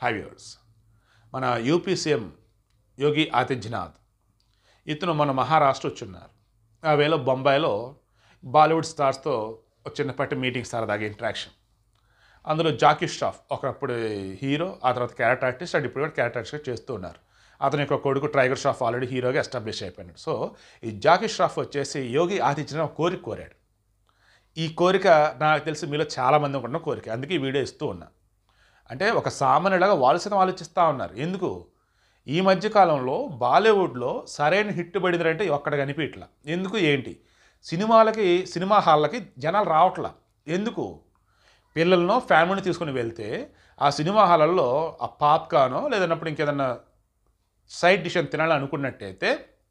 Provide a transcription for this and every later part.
high viewers మన UP CM Yogi Adityanath ఇతను మన మహారాష్ట్ర వచ్చున్నారు ఆ వేళ బొంబాయిలో బాలీవుడ్ స్టార్స్తో ఒక చిన్నపాటి మీటింగ్ సరదాగా ఇంట్రాక్షన్ అందులో జాకీ ష్రాఫ్ ఒకప్పుడు హీరో ఆ తర్వాత క్యారెక్టర్ ఆర్టిస్ట్ అండ్ ఇప్పుడు కూడా క్యారెక్టర్ ఆర్టిస్ట్ చేస్తూ ఉన్నారు అతని యొక్క కొడుకు టైగర్ ష్రాఫ్ ఆల్రెడీ హీరోగా ఎస్టాబ్లిష్ అయిపోయినాడు సో ఈ జాకీ ష్రాఫ్ వచ్చేసి యోగి ఆదిత్యనాథ్ ఒక కోరిక కోరాడు ఈ కోరిక నాకు తెలిసి మీలో చాలామంది ఉన్న కోరిక అందుకే ఈ వీడియో ఇస్తూ ఉన్నా అంటే ఒక సామాన్యులాగా వాళ్ళు సైతం ఆలోచిస్తూ ఉన్నారు ఎందుకు ఈ మధ్య కాలంలో బాలీవుడ్లో సరైన హిట్ పడిందంటే ఒక్కడ కనిపించట్లా ఎందుకు ఏంటి సినిమాలకి సినిమా హాళ్ళకి జనాలు రావట్లా ఎందుకు పిల్లలను ఫ్యామిలీని తీసుకుని వెళ్తే ఆ సినిమా హాలల్లో ఆ పాప్కానో లేదన్నప్పుడు ఇంకేదన్నా సైడ్ డిష్ అని తినాలని అనుకున్నట్టయితే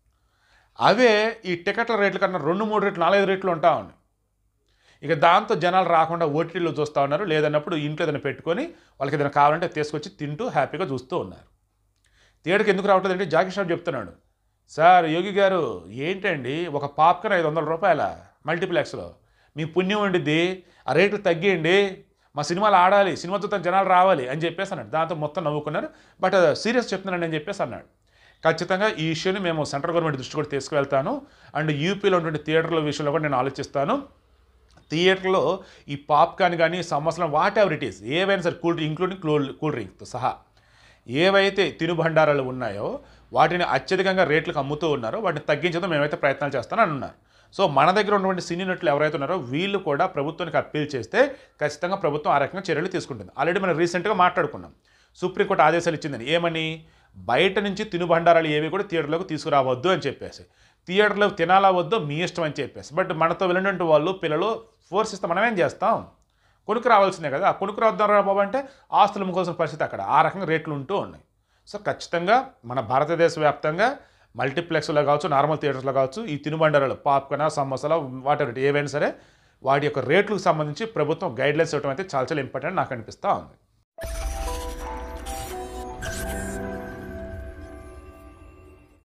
అవే ఈ టికెట్ల రేట్ల కన్నా రెండు మూడు రేట్లు నాలుగైదు రేట్లు ఉంటా ఉన్నాయి ఇక దాంతో జనాలు రాకుండా ఓటీటీలో చూస్తూ ఉన్నారు లేదన్నప్పుడు ఇంట్లో ఏదైనా పెట్టుకొని వాళ్ళకి ఏదైనా కావాలంటే తీసుకొచ్చి తింటూ హ్యాపీగా చూస్తూ ఉన్నారు థియేటర్కి ఎందుకు రావట్లేదు అంటే జాకీ షాప్ చెప్తున్నాడు సార్ యోగి గారు ఏంటండి ఒక పాప్కార్న్ ఐదు వందల రూపాయల మల్టీప్లెక్స్లో మీ పుణ్యం ఉండిద్ది ఆ రేట్లు తగ్గియండి మా సినిమాలు ఆడాలి సినిమా చూస్తే జనాలు రావాలి అని చెప్పేసి అన్నాడు దాంతో మొత్తం నవ్వుకున్నారు బట్ సీరియస్ చెప్తున్నాను అని చెప్పేసి అన్నాడు ఖచ్చితంగా ఈ ఇష్యూని మేము సెంట్రల్ గవర్నమెంట్ దృష్టి కూడా తీసుకువెళ్తాను అండ్ యూపీలో ఉన్నటువంటి థియేటర్ల విషయంలో కూడా నేను ఆలోచిస్తాను థియేటర్లో ఈ పాప్కార్న్ కానీ సమోసాలు వాట్ ఎవర్ ఇట్ ఈస్ ఏవైనా సరే కూల్ ఇంక్లూడింగ్ కూల్ కూల్ డ్రింక్తో సహా ఏవైతే తినుబండారాలు ఉన్నాయో వాటిని అత్యధికంగా రేట్లకు అమ్ముతూ ఉన్నారో వాటిని తగ్గించడం మేమైతే ప్రయత్నాలు చేస్తానని అన్నారు సో మన దగ్గర ఉన్నటువంటి సినీ నటులు ఎవరైతే ఉన్నారో వీళ్ళు కూడా ప్రభుత్వానికి అప్పీల్ చేస్తే ఖచ్చితంగా ప్రభుత్వం ఆ రకంగా చర్యలు తీసుకుంటుంది ఆల్రెడీ మనం రీసెంట్గా మాట్లాడుకున్నాం సుప్రీంకోర్టు ఆదేశాలు ఇచ్చిందని ఏమని బయట నుంచి తినుబండారాలు ఏవి కూడా థియేటర్లోకి తీసుకురావద్దు అని చెప్పేసి థియేటర్లో తినాలా వద్దో మీ ఇష్టం అని చెప్పేసి బట్ మనతో వెళ్ళినటువంటి వాళ్ళు పిల్లలు ఫోర్స్ ఇస్తే మనం ఏం చేస్తాం కొనుక్కు రావాల్సిందే కదా ఆ కొనుక్కు రావద్దాం రా బాబు అంటే ఆస్తులు అమ్ముకోవాల్సిన పరిస్థితి అక్కడ ఆ రకంగా రేట్లు ఉంటూ ఉన్నాయి సో ఖచ్చితంగా మన భారతదేశ వ్యాప్తంగా మల్టీప్లెక్స్లో కావచ్చు నార్మల్ థియేటర్స్లో కావచ్చు ఈ తినుబండారాలు పాప్కార్న్ సమోసాలు వాటర్ ఏవైనా సరే వాటి యొక్క రేట్లకు సంబంధించి ప్రభుత్వం గైడ్లైన్స్ ఇవ్వడం అయితే చాలా చాలా ఇంపార్టెంట్ నాకు అనిపిస్తూ ఉంది